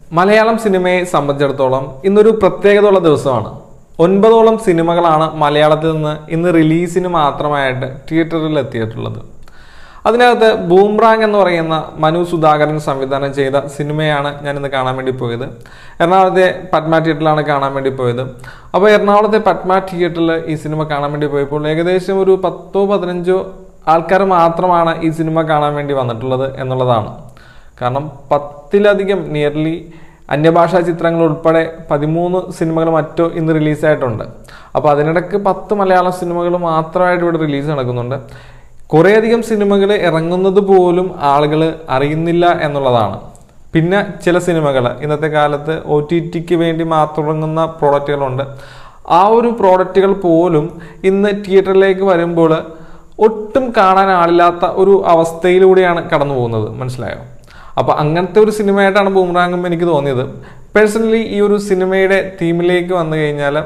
മലയാളം സിനിമയെ സംബന്ധിച്ചിടത്തോളം ഇന്നൊരു പ്രത്യേകതയുള്ള ദിവസമാണ് ഒൻപതോളം സിനിമകളാണ് മലയാളത്തിൽ നിന്ന് ഇന്ന് റിലീസിന് മാത്രമായിട്ട് തിയേറ്ററിൽ എത്തിയിട്ടുള്ളത് അതിനകത്ത് ബൂംറാങ് എന്ന് പറയുന്ന മനു സുധാകരൻ സംവിധാനം ചെയ്ത സിനിമയാണ് ഞാൻ ഇന്ന് കാണാൻ വേണ്ടി പോയത് എറണാകുളത്തെ പത്മ തിയേറ്ററിലാണ് കാണാൻ വേണ്ടി പോയത് അപ്പോൾ എറണാകുളത്തെ പത്മ തിയേറ്ററിൽ ഈ സിനിമ കാണാൻ വേണ്ടി പോയപ്പോൾ ഏകദേശം ഒരു പത്തോ പതിനഞ്ചോ ആൾക്കാർ മാത്രമാണ് ഈ സിനിമ കാണാൻ വേണ്ടി വന്നിട്ടുള്ളത് എന്നുള്ളതാണ് കാരണം പത്തിലധികം നിയർലി അന്യഭാഷാ ചിത്രങ്ങൾ ഉൾപ്പെടെ പതിമൂന്ന് സിനിമകൾ മറ്റോ ഇന്ന് റിലീസായിട്ടുണ്ട് അപ്പോൾ അതിനിടയ്ക്ക് പത്ത് മലയാള സിനിമകൾ മാത്രമായിട്ട് ഇവിടെ റിലീസ് നടക്കുന്നുണ്ട് കുറേയധികം സിനിമകൾ ഇറങ്ങുന്നത് പോലും ആളുകൾ അറിയുന്നില്ല എന്നുള്ളതാണ് പിന്നെ ചില സിനിമകൾ ഇന്നത്തെ കാലത്ത് ഒ ടി ടിക്ക് വേണ്ടി മാത്രം ഇറങ്ങുന്ന പ്രോഡക്റ്റുകളുണ്ട് ആ ഒരു പ്രോഡക്റ്റുകൾ പോലും ഇന്ന് തിയേറ്ററിലേക്ക് വരുമ്പോൾ ഒട്ടും കാണാൻ ആളില്ലാത്ത ഒരു അവസ്ഥയിലൂടെയാണ് കടന്നു പോകുന്നത് മനസ്സിലായോ അപ്പോൾ അങ്ങനത്തെ ഒരു സിനിമയായിട്ടാണ് ബൂമറാങ്ങും എനിക്ക് തോന്നിയത് പേഴ്സണലി ഈ ഒരു സിനിമയുടെ തീമിലേക്ക് വന്നു കഴിഞ്ഞാൽ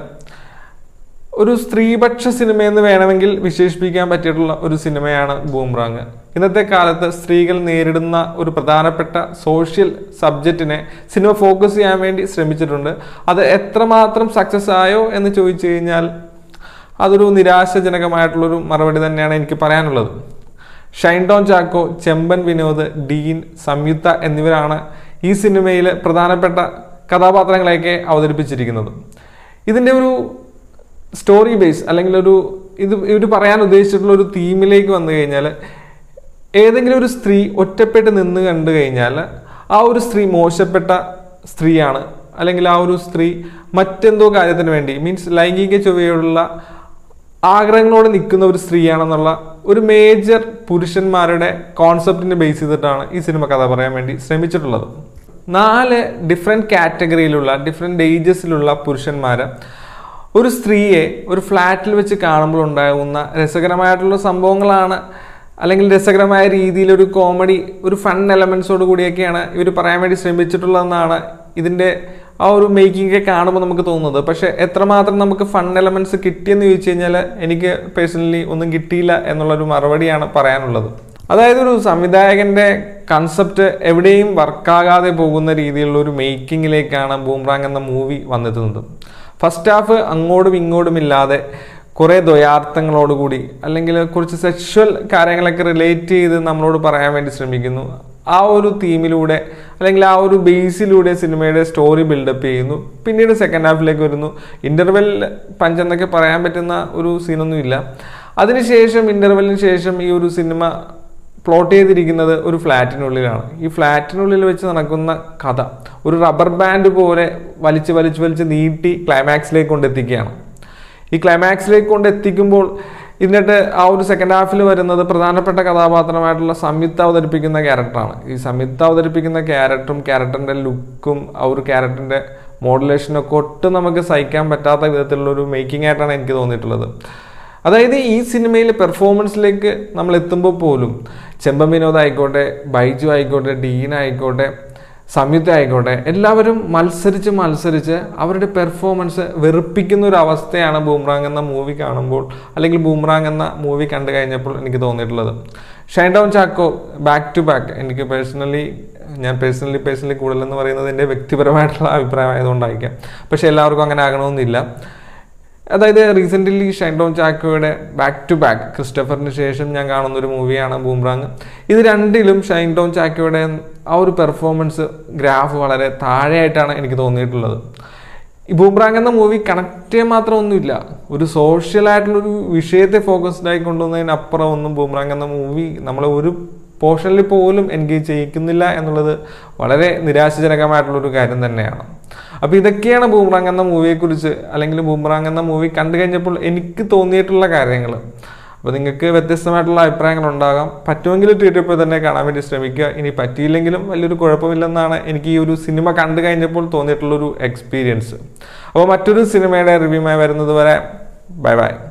ഒരു സ്ത്രീപക്ഷ സിനിമയെന്ന് വേണമെങ്കിൽ വിശേഷിപ്പിക്കാൻ പറ്റിയിട്ടുള്ള ഒരു സിനിമയാണ് ബൂംറാങ് ഇന്നത്തെ കാലത്ത് സ്ത്രീകൾ നേരിടുന്ന ഒരു പ്രധാനപ്പെട്ട സോഷ്യൽ സബ്ജക്റ്റിനെ സിനിമ ഫോക്കസ് ചെയ്യാൻ വേണ്ടി ശ്രമിച്ചിട്ടുണ്ട് അത് എത്രമാത്രം സക്സസ് ആയോ എന്ന് ചോദിച്ചു കഴിഞ്ഞാൽ അതൊരു നിരാശാജനകമായിട്ടുള്ളൊരു മറുപടി തന്നെയാണ് എനിക്ക് പറയാനുള്ളത് ഷൈൻ ടോൺ ചാക്കോ ചെമ്പൻ വിനോദ് ഡീൻ സംയുക്ത എന്നിവരാണ് ഈ സിനിമയിൽ പ്രധാനപ്പെട്ട കഥാപാത്രങ്ങളെയൊക്കെ അവതരിപ്പിച്ചിരിക്കുന്നത് ഇതിൻ്റെ ഒരു സ്റ്റോറി ബേസ് അല്ലെങ്കിൽ ഒരു ഇത് ഇവർ പറയാൻ ഉദ്ദേശിച്ചിട്ടുള്ള ഒരു തീമിലേക്ക് വന്നു കഴിഞ്ഞാൽ ഏതെങ്കിലും ഒരു സ്ത്രീ ഒറ്റപ്പെട്ട് നിന്ന് കണ്ടു കഴിഞ്ഞാൽ ആ ഒരു സ്ത്രീ മോശപ്പെട്ട സ്ത്രീയാണ് അല്ലെങ്കിൽ ആ ഒരു സ്ത്രീ മറ്റെന്തോ കാര്യത്തിന് വേണ്ടി മീൻസ് ലൈംഗിക ചൊവ്വയോടുള്ള ആഗ്രഹങ്ങളോടെ നിൽക്കുന്ന ഒരു സ്ത്രീയാണെന്നുള്ള ഒരു മേജർ പുരുഷന്മാരുടെ കോൺസെപ്റ്റിനെ ബേസ് ചെയ്തിട്ടാണ് ഈ സിനിമ കഥ പറയാൻ വേണ്ടി ശ്രമിച്ചിട്ടുള്ളത് നാല് ഡിഫറെൻറ്റ് കാറ്റഗറിയിലുള്ള ഡിഫറെൻറ്റ് ഏജസിലുള്ള പുരുഷന്മാർ ഒരു സ്ത്രീയെ ഒരു ഫ്ലാറ്റിൽ വെച്ച് കാണുമ്പോൾ ഉണ്ടാകുന്ന രസകരമായിട്ടുള്ള സംഭവങ്ങളാണ് അല്ലെങ്കിൽ രസകരമായ രീതിയിൽ ഒരു കോമഡി ഒരു ഫൺ എലമെൻസോട് കൂടിയൊക്കെയാണ് ഇവർ പറയാൻ വേണ്ടി ശ്രമിച്ചിട്ടുള്ളതെന്നാണ് ഇതിൻ്റെ ആ ഒരു മേക്കിംഗ് ഒക്കെ കാണുമ്പോൾ നമുക്ക് തോന്നുന്നത് പക്ഷെ എത്രമാത്രം നമുക്ക് ഫൺ എലമെന്റ്സ് കിട്ടിയെന്ന് ചോദിച്ചു കഴിഞ്ഞാൽ എനിക്ക് പേഴ്സണലി ഒന്നും കിട്ടിയില്ല എന്നുള്ളൊരു മറുപടിയാണ് പറയാനുള്ളത് അതായത് ഒരു സംവിധായകന്റെ കൺസെപ്റ്റ് എവിടെയും വർക്കാകാതെ പോകുന്ന രീതിയിലുള്ള ഒരു മേക്കിങ്ങിലേക്കാണ് ബൂംറാങ് എന്ന മൂവി വന്നെത്തുന്നത് ഫസ്റ്റ് ഹാഫ് അങ്ങോട്ടും ഇങ്ങോട്ടും ഇല്ലാതെ കുറേ ദ്വയാർത്ഥങ്ങളോടുകൂടി അല്ലെങ്കിൽ കുറച്ച് സെക്ഷൽ കാര്യങ്ങളൊക്കെ റിലേറ്റ് ചെയ്ത് നമ്മളോട് പറയാൻ വേണ്ടി ശ്രമിക്കുന്നു ആ ഒരു തീമിലൂടെ അല്ലെങ്കിൽ ആ ഒരു ബേസിലൂടെ സിനിമയുടെ സ്റ്റോറി ബിൽഡപ്പ് ചെയ്യുന്നു പിന്നീട് സെക്കൻഡ് ഹാഫിലേക്ക് വരുന്നു ഇന്റർവെൽ പഞ്ച് എന്നൊക്കെ പറയാൻ പറ്റുന്ന ഒരു സീനൊന്നുമില്ല അതിനുശേഷം ഇന്റർവെല്ലിന് ശേഷം ഈ ഒരു സിനിമ പ്ലോട്ട് ചെയ്തിരിക്കുന്നത് ഒരു ഫ്ലാറ്റിനുള്ളിലാണ് ഈ ഫ്ലാറ്റിനുള്ളിൽ വെച്ച് നടക്കുന്ന കഥ ഒരു റബ്ബർ ബാൻഡ് പോലെ വലിച്ച് വലിച്ച് വലിച്ച് നീട്ടി ക്ലൈമാക്സിലേക്ക് കൊണ്ടെത്തിക്കുകയാണ് ഈ ക്ലൈമാക്സിലേക്ക് കൊണ്ടെത്തിക്കുമ്പോൾ എന്നിട്ട് ആ ഒരു സെക്കൻഡ് ഹാഫിൽ വരുന്നത് പ്രധാനപ്പെട്ട കഥാപാത്രമായിട്ടുള്ള സംയുക്ത അവതരിപ്പിക്കുന്ന ക്യാരക്ടറാണ് ഈ സംയുക്ത അവതരിപ്പിക്കുന്ന ക്യാരക്ടറും ക്യാരക്ടറിൻ്റെ ലുക്കും ആ ഒരു ക്യാരക്ടറിൻ്റെ മോഡുലേഷനൊക്കെ ഒട്ടും നമുക്ക് സഹിക്കാൻ പറ്റാത്ത വിധത്തിലുള്ള ഒരു മേക്കിംഗ് ആയിട്ടാണ് എനിക്ക് തോന്നിയിട്ടുള്ളത് അതായത് ഈ സിനിമയിലെ പെർഫോമൻസിലേക്ക് നമ്മൾ എത്തുമ്പോൾ പോലും ചെമ്പൻ വിനോദ് ആയിക്കോട്ടെ ബൈജു ആയിക്കോട്ടെ ഡീൻ ആയിക്കോട്ടെ സംയുക്ത ആയിക്കോട്ടെ എല്ലാവരും മത്സരിച്ച് മത്സരിച്ച് അവരുടെ പെർഫോമൻസ് വെറുപ്പിക്കുന്ന ഒരു അവസ്ഥയാണ് ബൂംറാങ് എന്ന മൂവി കാണുമ്പോൾ അല്ലെങ്കിൽ ബൂംറാങ് എന്ന മൂവി കണ്ടു കഴിഞ്ഞപ്പോൾ എനിക്ക് തോന്നിയിട്ടുള്ളത് Shine Tom Chacko back to back എനിക്ക് പേഴ്സണലി ഞാൻ പേഴ്സണലി പേഴ്സണലി കൂടുതലെന്ന് പറയുന്നത് എൻ്റെ വ്യക്തിപരമായിട്ടുള്ള അഭിപ്രായം ആയതുകൊണ്ടായിരിക്കാം പക്ഷെ എല്ലാവർക്കും അങ്ങനെ ആകണമെന്നില്ല അതായത് റീസെൻ്റ്ലി ഷൈൻ ഡോൺ ചാക്കോയുടെ ബാക്ക് ടു ബാക്ക് ക്രിസ്റ്റഫറിന് ശേഷം ഞാൻ കാണുന്ന ഒരു മൂവിയാണ് ബൂംറാങ് ഇത് രണ്ടിലും ഷൈൻ ഡോൺ ചാക്കോയുടെ ആ ഒരു പെർഫോമൻസ് ഗ്രാഫ് വളരെ താഴെയായിട്ടാണ് എനിക്ക് തോന്നിയിട്ടുള്ളത് ഈ ബൂംറാങ് എന്ന മൂവി കണക്ട് ചെയ്യാൻ മാത്രം ഒന്നുമില്ല ഒരു സോഷ്യൽ ആയിട്ടുള്ളൊരു വിഷയത്തെ ഫോക്കസ്ഡ് ആയി കൊണ്ടുവന്നതിനപ്പുറം ഒന്നും ബൂംറാങ് എന്ന മൂവി നമ്മളെ ഒരു പോർഷനിൽ പോലും എൻഗേജ് ചെയ്യിക്കുന്നില്ല എന്നുള്ളത് വളരെ നിരാശജനകമായിട്ടുള്ളൊരു കാര്യം തന്നെയാണ് അപ്പോൾ ഇതൊക്കെയാണ് ബൂമറാങ് എന്ന മൂവിയെക്കുറിച്ച് അല്ലെങ്കിൽ ബൂമറാങ് എന്ന മൂവി കണ്ടു കഴിഞ്ഞപ്പോൾ എനിക്ക് തോന്നിയിട്ടുള്ള കാര്യങ്ങൾ അപ്പോൾ നിങ്ങൾക്ക് വ്യത്യസ്തമായിട്ടുള്ള അഭിപ്രായങ്ങൾ ഉണ്ടാകാം പറ്റുമെങ്കിൽ തിയേറ്ററിൽ പോയി തന്നെ കാണാൻ വേണ്ടി ശ്രമിക്കുക ഇനി പറ്റിയില്ലെങ്കിലും വലിയൊരു കുഴപ്പമില്ലെന്നാണ് എനിക്ക് ഈ ഒരു സിനിമ കണ്ടു കഴിഞ്ഞപ്പോൾ തോന്നിയിട്ടുള്ളൊരു എക്സ്പീരിയൻസ് അപ്പോൾ മറ്റൊരു സിനിമയുടെ റിവ്യൂമായി വരുന്നത് വരെ ബൈ ബൈ